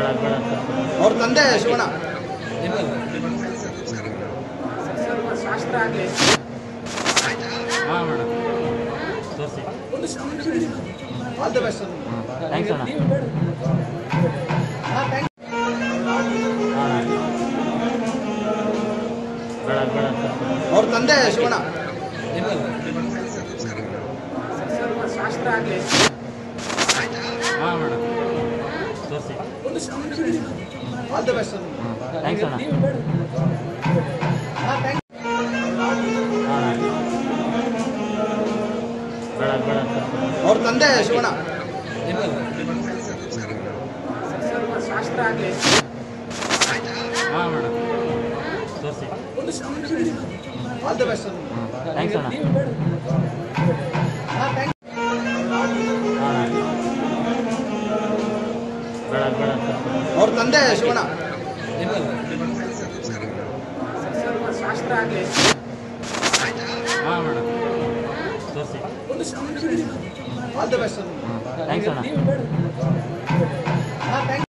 ಅವ್ರ ತಂದೆ ಶಿವಣ್ಣ ಶಾಸ್ತ್ರ ಆಗಲಿ ಹಾಂ ಮೇಡಮ್ ತೋರಿಸಿ ಆಲ್ ದ ಬೆಸ್ಟ್ ಥ್ಯಾಂಕ್ಸ್ ಅಣ್ಣ ಹಾಂ ಬೇಡ ಬೇಡ ಅವ್ರ ತಂದೆ ಶಿವಣ್ಣ ಶಾಸ್ತ್ರ ಆಗಲಿ ಹಾಂ ಮೇಡಮ್ ತೋರಿಸಿ ಆಲ್ ದ ಬೆಸ್ಟ್ ಥ್ಯಾಂಕ್ಸ್ ಅಣ್ಣ ಹಾಂ ಬೇಡ ಬೇಡ ಅವ್ರ ತಂದೆ ಶಿವಣ್ಣ ಶಾಸ್ತ್ರ ಆಗಲಿ ಹಾಂ ಮೇಡಮ್ ತೋರಿಸಿ ಆಲ್ ದ ಬೆಸ್ಟ್ ಥ್ಯಾಂಕ್ಸ್ ಅಣ್ಣ ಹಾಂ ಬೇಡ ಬೇಡ ಅವ್ರ ತಂದೆ ಶಿವಣ್ಣ ಶಾಸ್ತ್ರ ಆಗಲಿ ಹಾಂ ಮೇಡಮ್ ತೋರಿಸಿ ಆಲ್ ದ ಬೆಸ್ಟ್ ಥ್ಯಾಂಕ್ಸ್ ಅಣ್ಣ